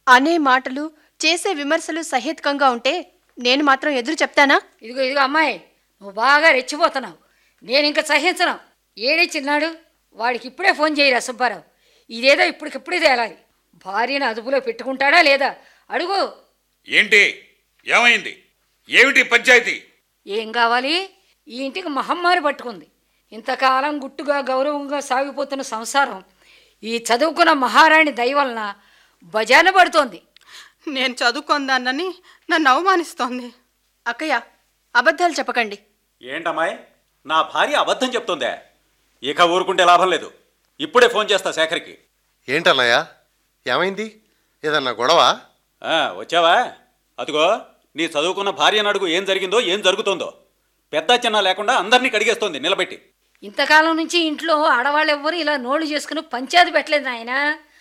అనే మాటలు చేసే విమర్శలు సహేతుకంగా ఉంటే నేను మాత్రం ఎదురు చెప్తానా ఇదిగో ఇదిగో అమ్మాయి నువ్వు బాగా రెచ్చిపోతున్నావు నేను ఇంకా సహించను ఏడే చిన్నాడు వాడికి ఇప్పుడే ఫోన్ చేయరా సుబ్బారావు ఇదేదో ఇప్పటికిప్పుడే తేలాలి భార్యను అదుపులో పెట్టుకుంటాడా లేదా అడుగు ఏంటి ఏమైంది ఏమిటి పంచాయతీ ఏం కావాలి ఈ ఇంటికి మహమ్మారి పట్టుకుంది ఇంతకాలం గుట్టుగా గౌరవంగా సాగిపోతున్న సంసారం ఈ చదువుకున్న మహారాణి దయ వలన బజాన పడుతోంది నేను చదువుకుందానని నన్ను అవమానిస్తోంది అక్కయ్య అబద్ధాలు చెప్పకండి ఏంటమ్మాయి నా భార్య అబద్ధం చెప్తుందే ఇక ఊరుకుంటే లాభం లేదు ఇప్పుడే ఫోన్ చేస్తా శేఖర్కి ఏంటన్నయ్య ఏమైంది ఏదన్నా గొడవ ఆ, వచ్చావా అదిగో నీ చదువుకున్న భార్యను అడుగు ఏం జరిగిందో ఏం జరుగుతుందో పెద్ద చిన్న లేకుండా అందరినీ కడిగేస్తోంది నిలబెట్టి ఇంతకాలం నుంచి ఇంట్లో ఆడవాళ్ళు ఎవ్వరు ఇలా నోళ్ళు చేసుకుని పంచాయతీ పెట్టలేదు నాయన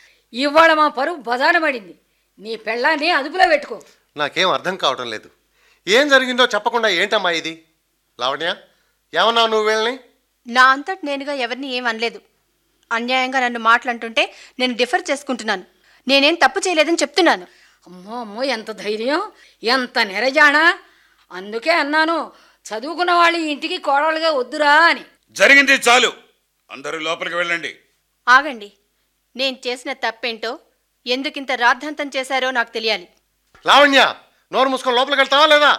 ఇవాళ మా పరువు బజాన పడింది నీ పెళ్ళాన్ని అదుపులో పెట్టుకో నాకేం అర్థం కావటం లేదు ఏం జరిగిందో చెప్పకుండా ఏంటమ్మా ఇది లావణ్య ఏమన్నావు నువ్వు వీళ్ళని నా అంతటి నేనుగా ఎవరిని ఏం అనలేదు అన్యాయంగా నన్ను మాటలంటుంటే నేను డిఫర్ చేసుకుంటున్నాను నేనేం తప్పు చేయలేదని చెప్తున్నాను అమ్మో అమ్మో ఎంత ధైర్యం ఎంత నెరజానా అందుకే అన్నాను చదువుకున్న వాళ్ళు ఈ ఇంటికి కోడలుగా వద్దురా అని జరిగింది చాలు అందరూ లోపలికి వెళ్ళండి ఆగండి నేను చేసిన తప్పేంటో ఎందుకింత రాద్ధాంతం చేశారో నాకు తెలియాలి లావణ్య నోరు మూసుకొని లోపలికి వెళ్తావా లేదా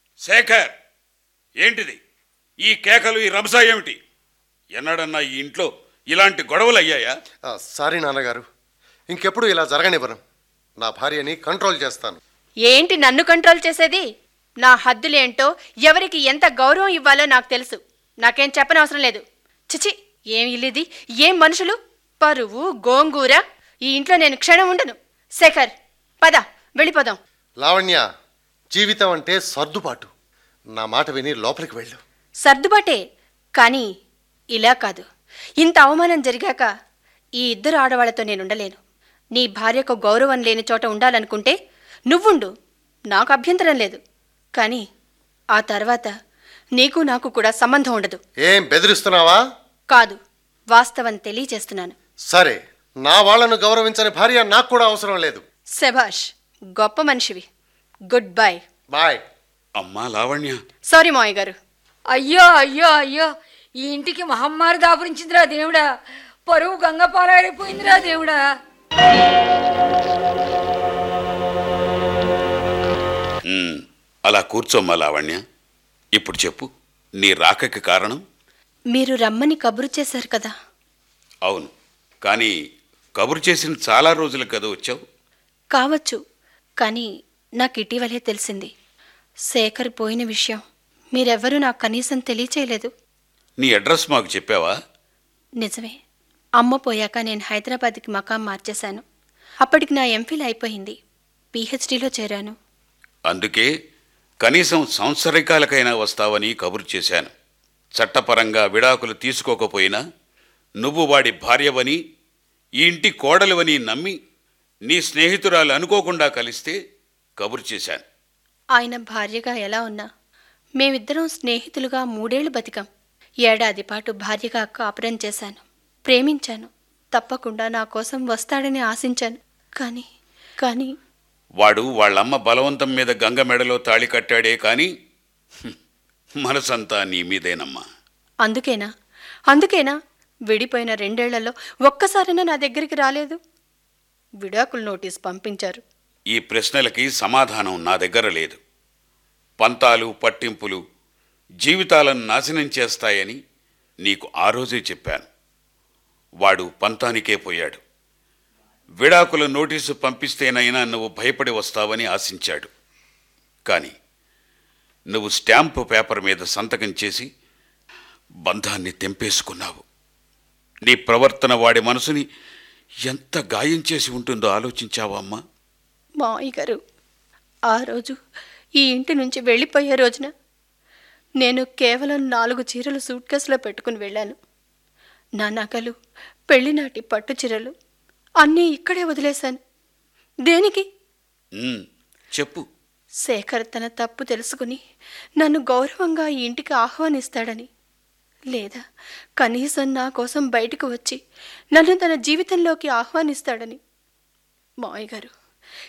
శేఖర్ ఏంటిది ఈ కేకలు ఈ రంసా ఏమిటి ఎన్నడన్నా ఈ ఇంట్లో ఇలాంటి గొడవలు అయ్యాయా ఆ, సారీ నాన్నగారు ఇంకెప్పుడు ఇలా జరగనివ్వను నా భార్యని కంట్రోల్ చేస్తాను ఏంటి నన్ను కంట్రోల్ చేసేది నా హద్దులేంటో ఎవరికి ఎంత గౌరవం ఇవ్వాలో నాకు తెలుసు నాకేం చెప్పనవసరం లేదు చిచి ఏం ఇల్లిది ఏం మనుషులు పరువు గోంగూర ఈ ఇంట్లో నేను క్షణం ఉండను శేఖర్ పద వెళ్ళిపోదాం లావణ్య జీవితం అంటే సర్దుబాటు నా మాట విని లోపలికి వెళ్ళు సర్దుబాటే కానీ ఇలా కాదు ఇంత అవమానం జరిగాక ఈ ఇద్దరు ఆడవాళ్లతో నేను ఉండలేను నీ భార్యకు గౌరవం లేని చోట ఉండాలనుకుంటే నువ్వుండు నాకు అభ్యంతరం లేదు కానీ ఆ తర్వాత నీకు నాకు కూడా సంబంధం ఉండదు ఏం బెదిరిస్తున్నావా కాదు వాస్తవం తెలియచేస్తున్నాను సరే నా వాళ్ళను గౌరవించని భార్య నాకు కూడా అవసరం లేదు శభాష్ గొప్ప మనిషివి గుడ్ బై బాయ్ అమ్మా లావణ్య సారీ మావయ్య గారు అయ్యో అయ్యో అయ్యో ఈ ఇంటికి మహమ్మారి దాపురించిందిరా దేవుడా పరువు గంగ పాలైపోయిందిరా దేవుడా ఉమ్, అలా కూర్చోమ్మా లావణ్య ఇప్పుడు చెప్పు నీ రాకకి కారణం మీరు రమ్మని కబురు చేశారు కదా అవును కానీ కబురు చేసిన చాలా రోజులు కదా వచ్చావు కావచ్చు కానీ నాకు ఇటీవలే తెలిసింది శేఖర్ పోయిన విషయం మీరెవ్వరూ నాకు కనీసం తెలియచేయలేదు నీ అడ్రస్ మాకు చెప్పావా నిజమే అమ్మ పోయాక నేను హైదరాబాద్కి మకాం మార్చేశాను అప్పటికి నా ఎంఫిల్ అయిపోయింది పీహెచ్డీలో చేరాను అందుకే కనీసం సంవత్సరికాలకైనా వస్తావని కబురు చేశాను చట్టపరంగా విడాకులు తీసుకోకపోయినా నువ్వు వాడి భార్యవని ఈ ఇంటి కోడలువని నమ్మి నీ స్నేహితురాలు అనుకోకుండా కలిస్తే కబురు చేశాను ఆయన భార్యగా ఎలా ఉన్నా మేమిద్దరం స్నేహితులుగా మూడేళ్లు బతికాం ఏడాది పాటు భార్యగా కాపురం చేశాను ప్రేమించాను తప్పకుండా నా కోసం వస్తాడని ఆశించాను కానీ కానీ వాడు వాళ్ళమ్మ బలవంతం మీద గంగ మెడలో తాళి కట్టాడే కానీ హ్మ్, మనసంతా నీ మీదేనమ్మా అందుకేనా అందుకేనా విడిపోయిన రెండేళ్లలో ఒక్కసారైనా నా దగ్గరికి రాలేదు విడాకుల నోటీస్ పంపించారు ఈ ప్రశ్నలకి సమాధానం నా దగ్గర లేదు పంతాలు పట్టింపులు జీవితాలను నాశనం చేస్తాయని నీకు ఆ రోజే చెప్పాను వాడు పంతానికే పోయాడు విడాకుల నోటీసు పంపిస్తేనైనా నువ్వు భయపడి వస్తావని ఆశించాడు కానీ నువ్వు స్టాంపు పేపర్ మీద సంతకం చేసి బంధాన్ని తెంపేసుకున్నావు నీ ప్రవర్తన వాడి మనసుని ఎంత గాయం చేసి ఉంటుందో ఆలోచించావా అమ్మా మావయ్య గారు ఆ రోజు ఈ ఇంటి నుంచి వెళ్ళిపోయే రోజున నేను కేవలం నాలుగు చీరలు సూట్ కేసులో పెట్టుకుని వెళ్ళాను నా నగలు పెళ్లినాటి పట్టు చీరలు అన్నీ ఇక్కడే వదిలేశాను దేనికి ఉమ్, చెప్పు శేఖర్ తన తప్పు తెలుసుకుని నన్ను గౌరవంగా ఈ ఇంటికి ఆహ్వానిస్తాడని లేదా కనీసం నా కోసం బయటకు వచ్చి నన్ను తన జీవితంలోకి ఆహ్వానిస్తాడని మావయ్య గారు